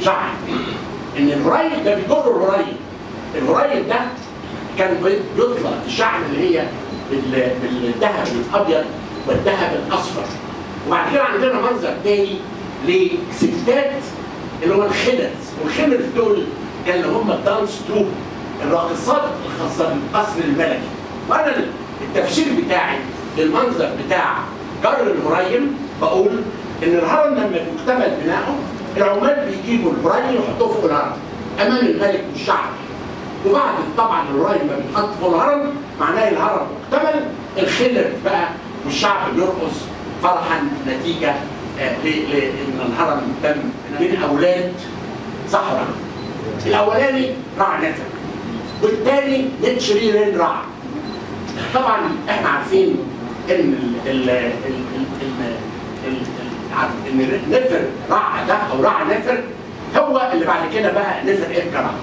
شعر ان الهريل ده بيجر الهريل الهريل ده كان بيطلق الشعر اللي هي بال- بالذهب الابيض والذهب الاصفر وبعد كده عندنا منظر تاني لستات اللي هو الخلز والخلز دول كان اللي هم الدانس توب الراقصات الخاصه بالقصر الملكي وانا التفسير بتاعي للمنظر بتاع جر الهريم بقول ان الهرم لما بيكتمل بناؤه العمال بيجيبوا الهريم يحطوه فوق الهرم امام الملك والشعب وبعد طبعا الهريم ما بيتحط فوق الهرم معناه الهرم مكتمل الخلف بقى والشعب بيرقص فرحا نتيجه آه، ل- لان الهرم تم من اولاد صحراء الاولاني رع نفر والثاني نتشريرين رع طبعا احنا عارفين ان ال ال ال ال ال ال- ال- عارف ان نفر رع ده او رع نفر هو اللي بعد كده بقى نفر ابكى رع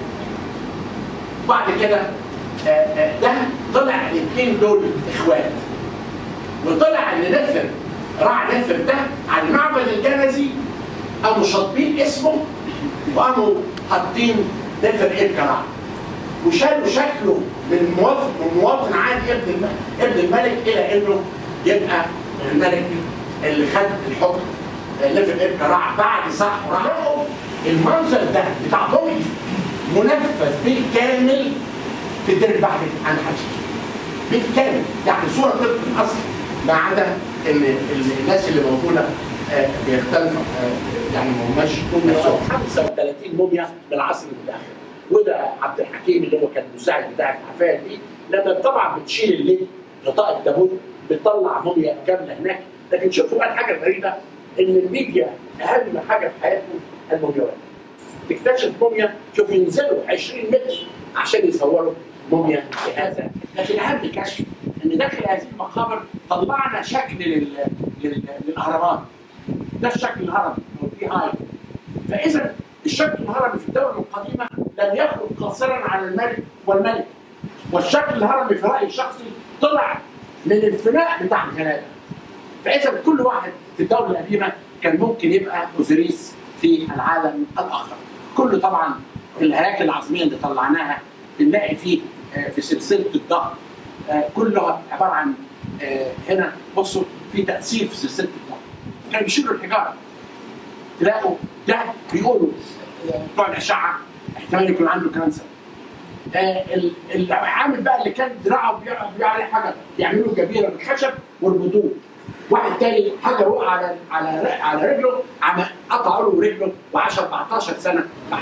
وبعد كده آه، آه، ده طلع الاثنين دول اخوات وطلع ان نفر رع نفر ده على المعبد الجنزي قاموا شاطبين اسمه وقاموا حاطين نفر ابكى رع وشالوا شكله من مواطن من مواطن عادي ابن الم- ابن الملك الى انه يبقى الملك اللي خد الحكم آه، نفر ابن رع بعد صح ورع المنظر ده بتاع بوي منفذ بالكامل في الدير البحري عن حاجه بالكامل يعني صوره طبق الاصل ما عدا ان ال- الناس اللي موجوده آه، بيختلفوا آه، يعني ما هماش هم نفسهم 35 موميا من العصر المتاخر وده عبد الحكيم اللي هو كان المساعد بتاع الحفايه دي لما طبعا بتشيل الليل غطاء التابوت بتطلع موميا كامله هناك لكن شوفوا بقى الحاجه الغريبه ان الميديا اهم حاجه في حياتهم المومياوات تكتشف موميا شوف ينزلوا 20 متر عشان يصوروا موميا بهذا لكن اهم الكشف ان داخل هذه المقابر طلعنا شكل لل... لل... للاهرامات ده الشكل الهرمي في هاي فاذا الشكل الهرمي في الدوله القديمه لم يخرج قاصرا على الملك والملك والشكل الهرمي في رايي الشخصي طلع من الفناء بتاع الغلابه فاذا كل واحد في الدوله القديمه كان ممكن يبقى اوزيريس في العالم الاخر كله طبعا الهياكل العظميه اللي طلعناها بنلاقي فيه آه، في سلسله الظهر آه، كلها عباره عن آه، هنا بصوا في تاثير في سلسله الظهر كانوا بيشيلوا الحجاره تلاقوا ده بيقولوا آه، بتوع الاشعه احتمال يكون عنده كانسر آه، ال- العامل بقى اللي كان دراعه بيقع بيقع عليه حجر يعملوا جبيره بالخشب ويربطوه واحد تاني حجر وقع على على على رجله عم قطعوا له رجله وعاش 14 سنه بعد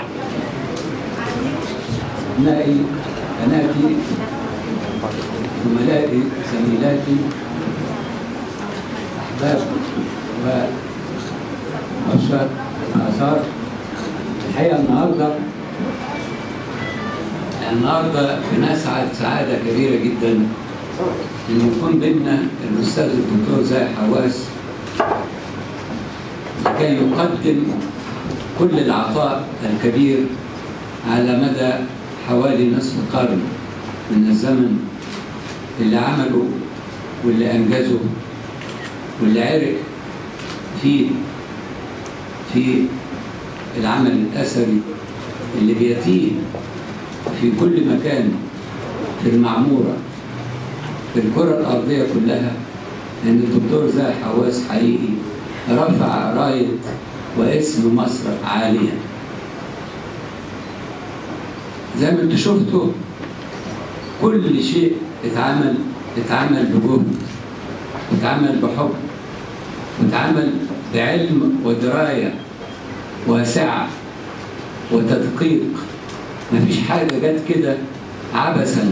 أبنائي بناتي زملائي زميلاتي أحباب وعشاق الآثار الحقيقة النهاردة النهاردة بنسعد سعادة كبيرة جدا إن يكون بيننا الأستاذ الدكتور زاهي حواس لكي يقدم كل العطاء الكبير على مدى حوالي نصف قرن من الزمن اللي عمله واللي أنجزه واللي عرف فيه في العمل الأثري اللي بيتيه في كل مكان في المعمورة في الكرة الأرضية كلها إن الدكتور زاهي حواس حقيقي رفع راية واسم مصر عاليا زي ما انتوا شفتوا كل شيء اتعمل اتعمل بجهد اتعمل بحب واتعمل بعلم ودراية واسعة وتدقيق مفيش حاجة جت كده عبثا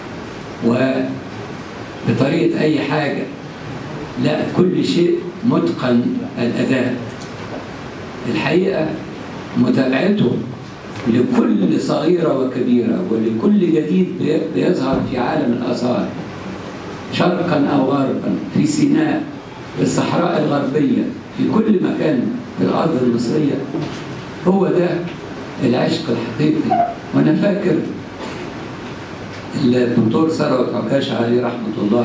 وبطريقة أي حاجة لا كل شيء متقن الأداء الحقيقة متابعته لكل صغيرة وكبيرة ولكل جديد بي- بيظهر في عالم الآثار شرقا أو غربا في سيناء في الصحراء الغربية في كل مكان في الأرض المصرية هو ده العشق الحقيقي وأنا فاكر الدكتور ثروت عكاش عليه رحمة الله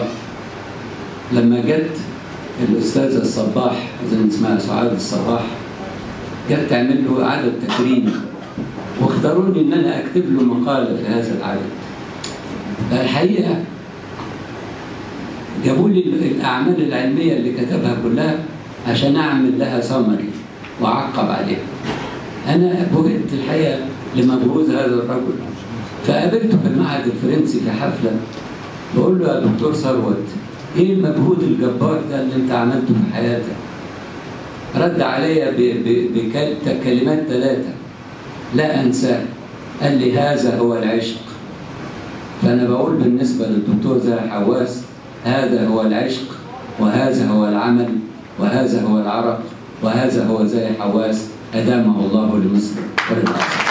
لما جت الأستاذة الصباح إذا اسمها سعاد الصباح جت تعمل له عدد تكريمي واختاروني ان انا اكتب له مقاله في هذا العدد فالحقيقه جابوا لي الاعمال العلميه اللي كتبها كلها عشان اعمل لها سمري واعقب عليها انا بهت الحقيقه لمجهود هذا الرجل فقابلته في المعهد الفرنسي في حفله بقول له يا دكتور ثروت ايه المجهود الجبار ده اللي انت عملته في حياتك رد عليا بكلمات ثلاثه لا انساه قال لي هذا هو العشق فانا بقول بالنسبه للدكتور زي حواس هذا هو العشق وهذا هو العمل وهذا هو العرق وهذا هو زي حواس ادامه الله لمصر وللأرض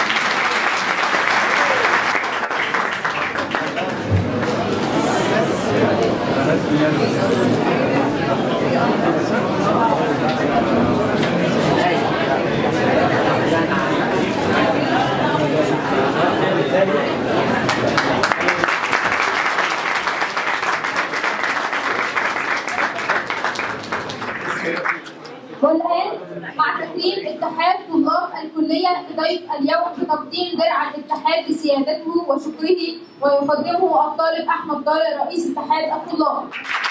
والآن مع تكريم اتحاد طلاب الكلية ضيف اليوم بتقديم درع الاتحاد لسيادته وشكره ويقدمه الطالب أحمد طارق رئيس اتحاد الطلاب.